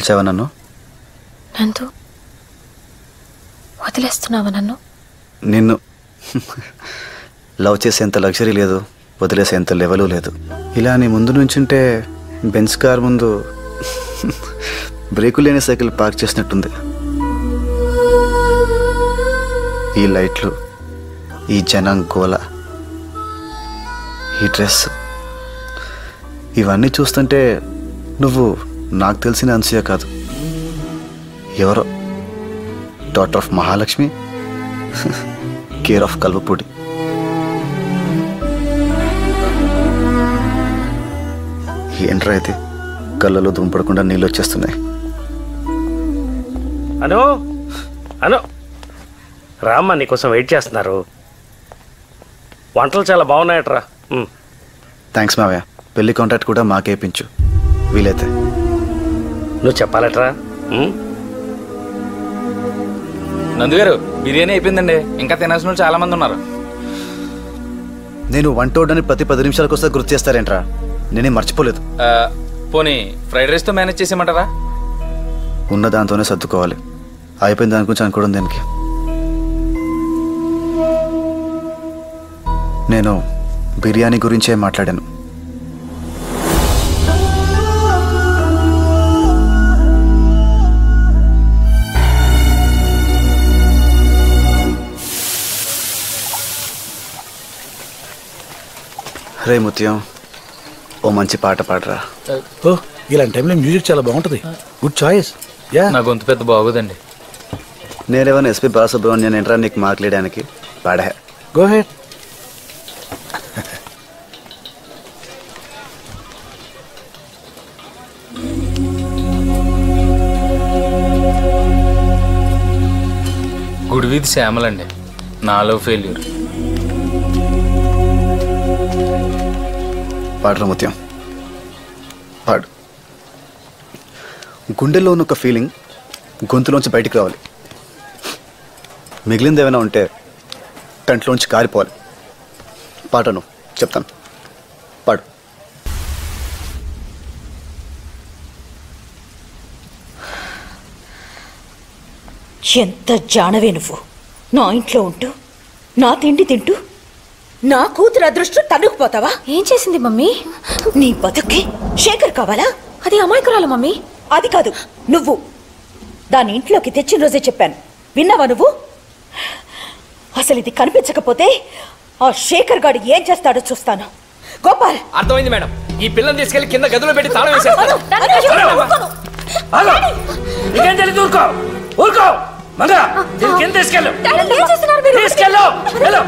పిలిచావా నన్ను నందు వదిలేస్తున్నావా నన్ను నిన్ను లవ్ చేసేంత లగ్జరీ లేదు వదిలేసేంత లెవెలు లేదు ఇలా నీ ముందు నుంచుంటే బెన్స్ కార్ ముందు బ్రేకు లేని సైకిల్ పార్క్ చేసినట్టుంది ఈ లైట్లు ఈ జనం గోల ఈ డ్రెస్ ఇవన్నీ చూస్తుంటే నువ్వు నాకు తెలిసిన అన్సూయ కాదు ఎవరో daughter of Mahalakshmi care of Kalvapudi ఏంట్రా అయితే కళ్ళలో దుంపడకుండా నీళ్ళు వచ్చేస్తున్నాయి అను అను రామ్మ నీకోసం వెయిట్ చేస్తున్నారు వంటలు చాలా బాగున్నాయట్రా ఉమ్. థ్యాంక్స్ మావయ్య పెళ్లి కాంట్రాక్ట్ కూడా మాకే ఇప్పించు వీలైతే నువ్వు చెప్పాలట్రా ఉమ్? నందుగారు బిర్యానీ అయిపోయిందండి ఇంకా తినాల్సిన వాళ్ళు చాలా మంది ఉన్నారు నేను వంట వండని ప్రతి పది నిమిషాలకు వస్తే గుర్తు చేస్తారేంట్రా నేనేం మర్చిపోలేదు ఆ, పోనీ ఫ్రైడ్ రైస్తో మేనేజ్ చేసేయమంటారా ఉన్న దాంతోనే సర్దుకోవాలి అయిపోయిన దాని గురించి అనుకోవడం దేనికి నేను బిర్యానీ గురించే మాట్లాడాను రే ముత్యం ఓ మంచి పాట పాడరా ఓ ఇలాంటి టైంలో మ్యూజిక్ చాలా బాగుంటుంది గుడ్ చాయిస్ యా నా గొంతు పెద్ద బాగోదండి నేనేమన్నా ఎస్పి బాలసుబ్రహ్మణ్యం ఏంట్రా నీకు మాట్లాడడానికి పాడా గో హెడ్ గుడి వీధి శ్యామలండి నాలో ఫెయిల్యూర్ పాడరా ముత్యం పాడు గుండెల్లో ఉన్న ఒక ఫీలింగ్ గొంతులోంచి బయటికి రావాలి మిగిలింది ఏమైనా ఉంటే కంట్లోంచి కారిపోవాలి పాటను చెప్తాను పాడు ఎంత జానవే నువ్వు నా ఇంట్లో ఉంటూ నా తిండి తింటూ నా కూతురు అదృష్టం తన్నుకుపోతావా ఏం చేసింది మమ్మీ నీ బతుక్కి శేఖర్ కావాలా అది అమాయకురాలు మమ్మీ అది కాదు నువ్వు దాని ఇంట్లోకి తెచ్చిన రోజే చెప్పాను విన్నావా నువ్వు అసలు ఇది కనిపించకపోతే ఆ శేఖర్ గాడు ఏం చేస్తాడో చూస్తాను గోపాల్ అర్థమైంది మేడం ఈ పిల్లని తీసుకెళ్లి కింద గదిలో పెట్టి తాళం వేసేస్తాను ఆగు. నీకేం తెలియదు ఊరుకో ఊరుకో మంగ దీన్ని కింద తీసుకెళ్ళు ఏం చేస్తున్నారు మీరు? తీసుకెళ్ళు వెళ్ళు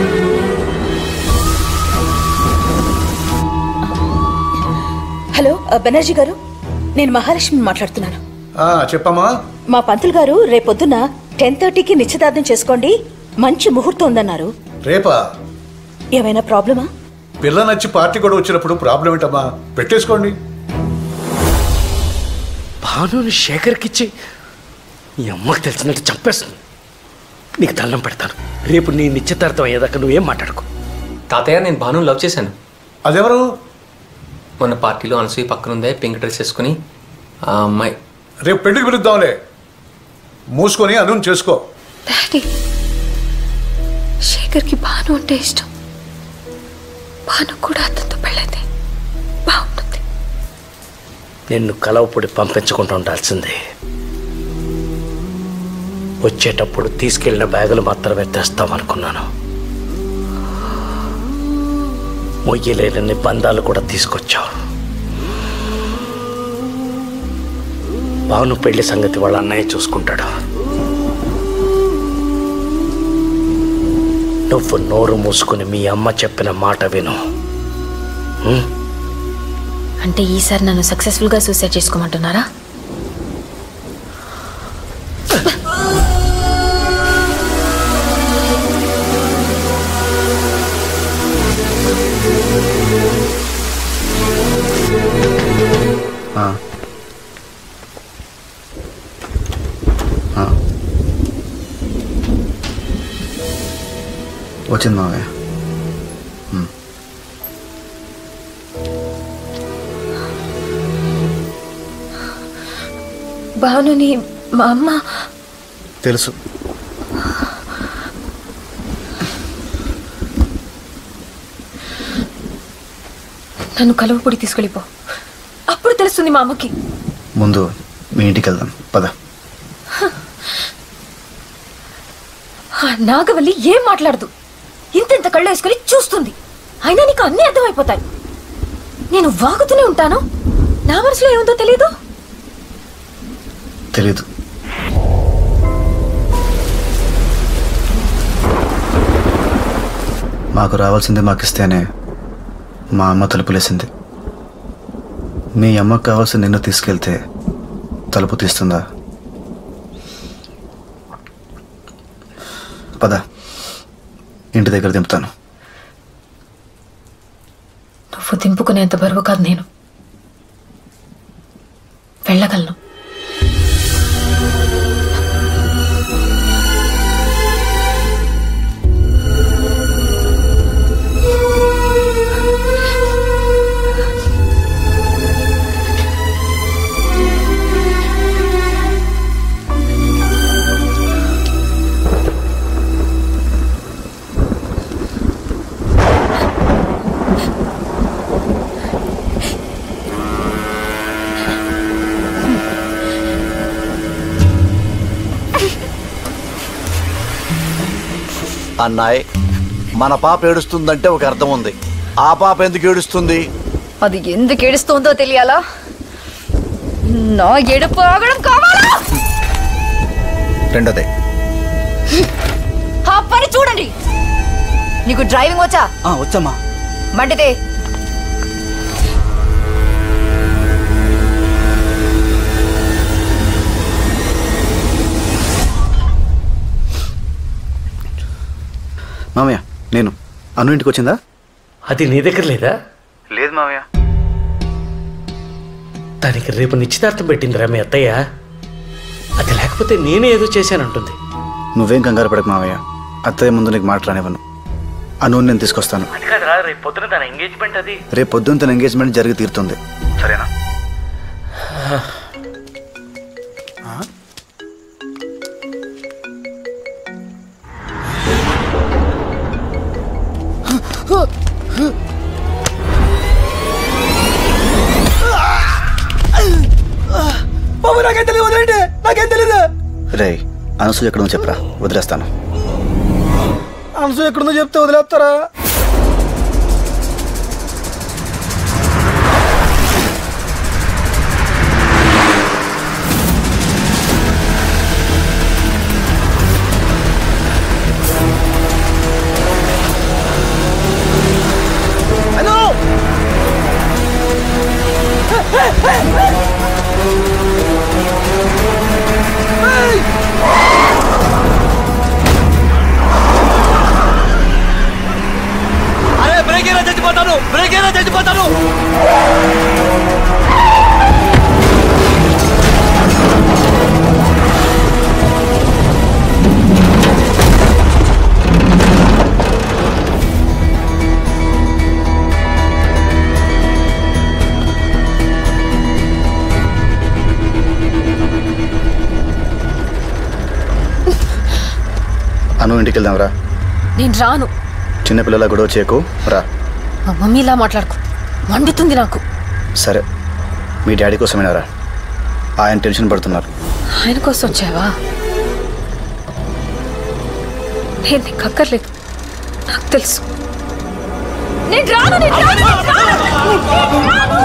హలో ఆ, బెనర్జీ గారు నేను మహాలక్ష్మి మాట్లాడుతున్నాను చెప్పమ్మా మా పంతులు గారు రేపొద్దున టెన్ థర్టీకి నిశ్చితార్థం చేసుకోండి మంచి ముహూర్తం ఉందన్నారు రేపా ఏమైనా ప్రాబ్లమా పిల్ల నచ్చి పార్టీ కూడా వచ్చినప్పుడు ప్రాబ్లం ఏంటమ్మా పెట్టేసుకోండి భానుని శేఖర్కిచ్చి నీ అమ్మకి తెలిసినట్టు చంపేస్తుంది నీకు దండం పెడతాను రేపు నీ నిశ్చితార్థం అయ్యేదాకా నువ్వేం మాట్లాడుకో తాతయ్య నేను భాను లవ్ చేశాను అదెవరు మొన్న పార్టీలో అనసూయ పక్కన ఉందే పింక్ డ్రెస్ వేసుకుని ఆ అమ్మాయి రేపు పెళ్లికి పిలుద్దాంలే మూసుకొని అను చేసుకో డాడీ శేఖర్కి భాను అంటే ఇష్టం భాను కూడా అతనితో పెళ్ళైతే బాగుంటుంది నిన్ను కలవపొడి పంపించకుండా ఉండాల్సిందే వచ్చేటప్పుడు తీసుకెళ్లిన బ్యాగులు మాత్రమే తెస్తామనుకున్నాను మొయ్యలేని బంధాలు కూడా తీసుకొచ్చావు భాను పెళ్లి సంగతి వాళ్ళ అన్నయ్య చూసుకుంటాడు నువ్వు నోరు మూసుకుని మీ అమ్మ చెప్పిన మాట విను ఉం? అంటే ఈసారి నన్ను సక్సెస్ఫుల్గా సూసైడ్ చేసుకోమంటున్నారా ఆ. ఆ. వచ్చింది మావయ్య ఉమ్. భానుని మా అమ్మ తెలుసు నన్ను కలువపొడి తీసుకెళ్ళిపో అప్పుడు తెలుస్తుంది మా అమ్మకి ముందు మీ ఇంటికి వెళ్దాం పద ఆ నాగవల్లి ఏం మాట్లాడదు ఇంతెంత కళ్ళు వేసుకుని చూస్తుంది అయినా నీకు అన్నీ అర్థమైపోతాయి నేను వాగుతూనే ఉంటాను నా మనసులో ఏముందో తెలీదు తెలీదు మాకు రావాల్సింది మాకు ఇస్తేనే మా అమ్మ తలుపులేసింది మీ అమ్మకు కావాల్సింది నిన్ను తీసుకెళ్తే తలుపు తీస్తుందా పద ఇంటి దగ్గర దింపుతాను నువ్వు దింపుకునేంత బరువు కాదు నేను వెళ్ళగలను అన్నాయ్ మన పాప ఏడుస్తుందంటే ఒక అర్థం ఉంది ఆ పాప ఎందుకు ఏడుస్తుంది అది ఎందుకు ఏడుస్తోందో తెలియాలా నా ఎడుపు ఆగడం కావాలా రెండోదే ఆ పని చూడండి నీకు డ్రైవింగ్ వచ్చా వచ్చమ్మా మంటితే మామయ్య నేను అను ఇంటికి వచ్చిందా అది నీ దగ్గర లేదా లేదు మామయ్య దానికి రేపు నిశ్చితార్థం పెట్టిందిరా మీ అత్తయ్య అది లేకపోతే నేనే ఏదో చేశానంటుంది నువ్వేం కంగారు పడకు మావయ్య అత్తయ్య ముందు నీకు మాట్లాడనివ్వను అను నేను తీసుకొస్తాను అది కాదురా రేపు పొద్దున తన ఎంగేజ్మెంట్ అది రేపు పొద్దున్న తన ఎంగేజ్మెంట్ జరిగి తీరుతుంది సరేనా బాబు నాకేం తెలియదు వదిలేండి నాకేం తెలియదు రే అనసూయ ఎక్కడ ఉందో చెప్పరా వదిలేస్తాను అనసు ఎక్కడుందో చెప్తే వదిలేస్తారా హలో అరే బ్రేక్ అయినా చచ్చిపోతాను బ్రేక్ అయినా చచ్చిపోతాను అను ఇంటికి వెళ్దాం రా నేను రాను చిన్నపిల్లల గొడవ చేయకు రా మా మమ్మీలా మాట్లాడుకో మండుతుంది నాకు సరే మీ డాడీ కోసమేనా రా ఆయన టెన్షన్ పడుతున్నారు ఆయన కోసం వచ్చావా నేను నీకు అక్కర్లేదు నాకు తెలుసు నేను రాను నేను రాను, నేను రాను. నేను రాను.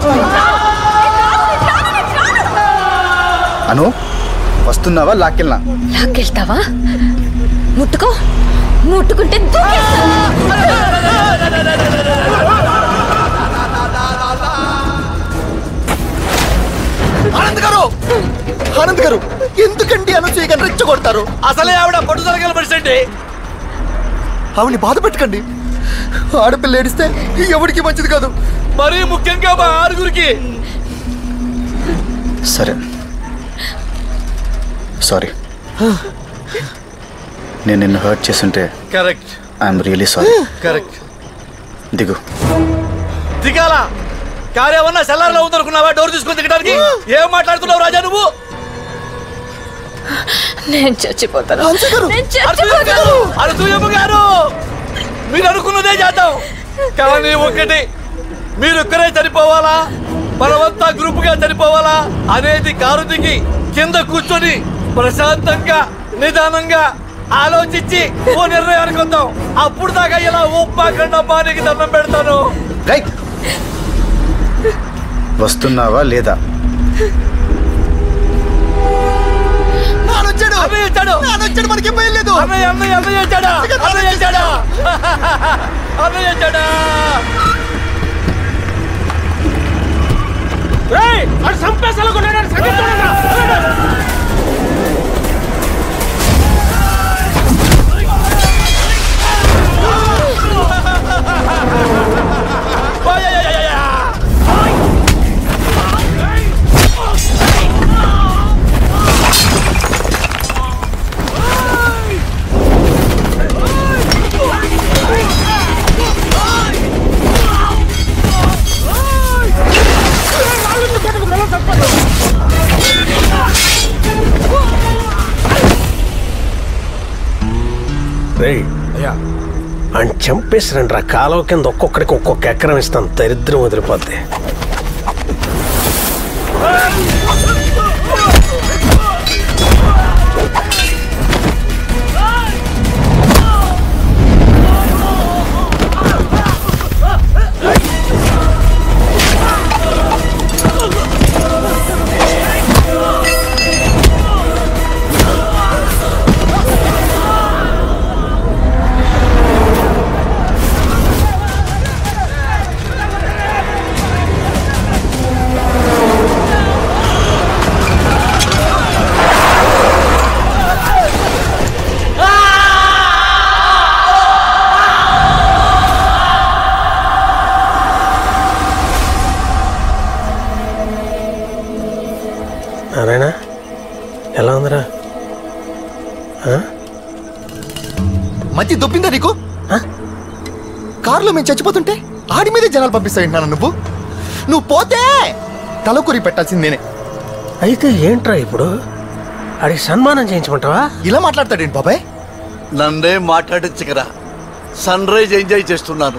అను వస్తున్నావా లాక్కెళ్ళనా లాక్కెళ్తావా ముట్టుకో ముట్టుకుంటే దూకేస్తా. ఆనంద్ గారు ఆనంద్ గారు ఎందుకండి అనసూయ గారిని రెచ్చగొడతారు అసలే ఆవిడ పట్టుదల కలబడిసండి ఆవిడని బాధ పెట్టకండి ఆడపిల్ల ఏడిస్తే ఎవరికి మంచిది కాదు మరీ ముఖ్యంగా మా ఆరుగురికి సరే సారీ నేను నిన్ను హర్ట్ చేస్తుంటే correct I'm really sorry correct దిగు దిగాల కారు ఏమన్నా సెల్లార్లో ఉందనుకున్నావా డోర్ తీసుకొని దిగడానికి ఏం మాట్లాడుతున్నావు రాజా నువ్వు నేను చచ్చిపోతాను హంస గారు! నేను చచ్చిపోతాను అనసూయమ్మ గారు మీరు అనుకున్నదే చేద్దాం కానీ ఒకటి మీరు ఒక్కరే చనిపోవాలా మనమంతా గ్రూప్ గా చనిపోవాలా అనేది కారు దిగి కింద కూర్చొని ప్రశాంతంగా నిదానంగా ఆలోచించి ఓ నిర్ణయానికి వద్దాం అప్పుడు దాకా ఇలా ఉప్పాకండా బానికి దండం పెడతాను రైట్ వస్తున్నావా లేదా నానొచ్చాడు అన్నయ్య వచ్చాడు నానొచ్చాడు మనకి భయం లేదు అన్నయ్య అన్నయ్య అన్నయ్య వచ్చాడా అన్నయ్య వచ్చాడా అన్నయ్య వచ్చాడా అటు చంపేసాలనుకున్నాడు సంగతి రేయ్ అని చంపేసిరండి రా కాలువ కింద ఒక్కొక్కడికి ఒక్కొక్క ఎకరం ఇస్తాను దరిద్రం వదిలిపోద్ది నారాయణ ఎలా ఉందిరా ఆ? మధ్య దొప్పిందా నీకు కారులో మేము చచ్చిపోతుంటే ఆడి మీదే జనాలు పంపిస్తాయి నువ్వు నువ్వు పోతే తలకొరి పెట్టాల్సింది నేనే అయితే ఏంట్రా ఇప్పుడు ఆడికి సన్మానం చేయించమంటావా ఇలా మాట్లాడతాడేంటి బాబాయ్ నన్నే మాట్లాడించగరా సన్ రైజ్ ఎంజాయ్ చేస్తున్నాను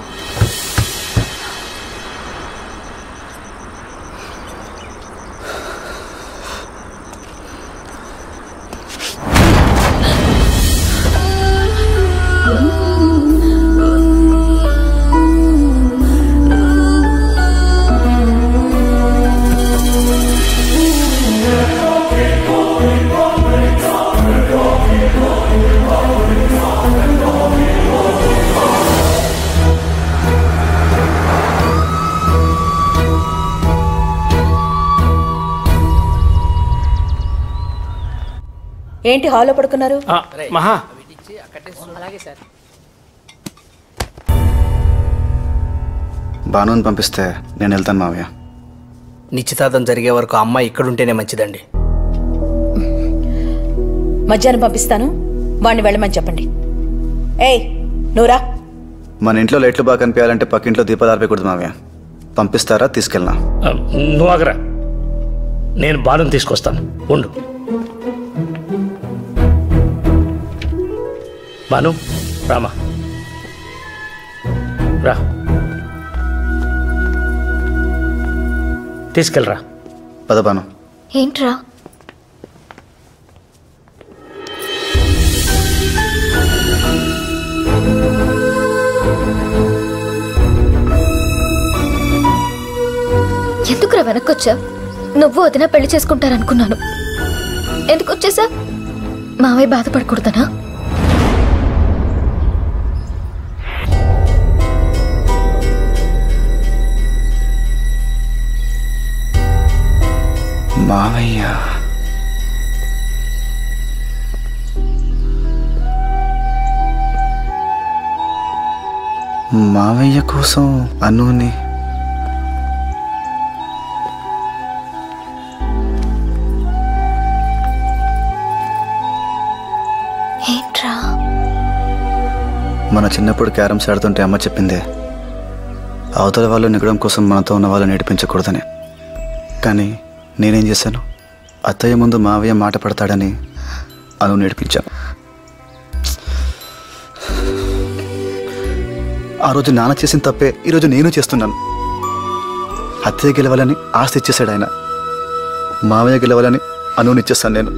ఏంటి హాల్లో పడుకున్నారు మహా బానుని పంపిస్తే నేను వెళ్తాను మావయ్య నిశ్చితార్థం జరిగే వరకు అమ్మాయి ఇక్కడుంటేనే మంచిదండి మధ్యాహ్నం పంపిస్తాను వాణ్ణి వెళ్ళమని చెప్పండి ఏయ్ నూరా మన ఇంట్లో లైట్లు బాగా కనిపించాలంటే పక్కింట్లో దీపాలు ఆర్పేయకూడదు మావయ్య పంపిస్తారా తీసుకెళ్ళనా ఆ, నువ్వు ఆగరా నేను బాణం తీసుకొస్తాను ఉండు బాను రామా రా తీసుకెళ్ళరా పద బాను ఏంట్రా ఎందుకురా వెనక్కొచ్చా నువ్వు వదిన పెళ్లి చేసుకుంటారనుకున్నాను ఎందుకు వచ్చేసా మావయ్య బాధపడకూడదనా మావయ్య మావయ్య కోసం అనుని ఏంట్రా మన చిన్నప్పుడు క్యారమ్స్ ఆడుతుంటే అమ్మ చెప్పిందే అవతల వాళ్ళు నిగడం కోసం మనతో ఉన్న వాళ్ళని ఏడిపించకూడదని కానీ నేనేం చేశాను అత్తయ్య ముందు మావయ్య మాట పడతాడని అను నేర్పించాను ఆ రోజు నాన్న చేసిన తప్పే ఈరోజు నేను చేస్తున్నాను హత్య గెలవాలని ఆస్తి ఇచ్చేసాడు ఆయన మావయ్య గెలవాలని అనునిచ్చేస్తాను నేను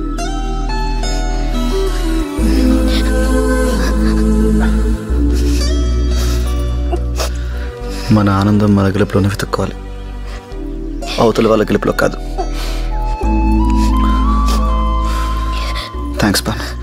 మన ఆనందం మన గెలుపులోనే వెతుక్కోవాలి అవతల వాళ్ళ గెలుపులో కాదు థ్యాంక్స్ బాను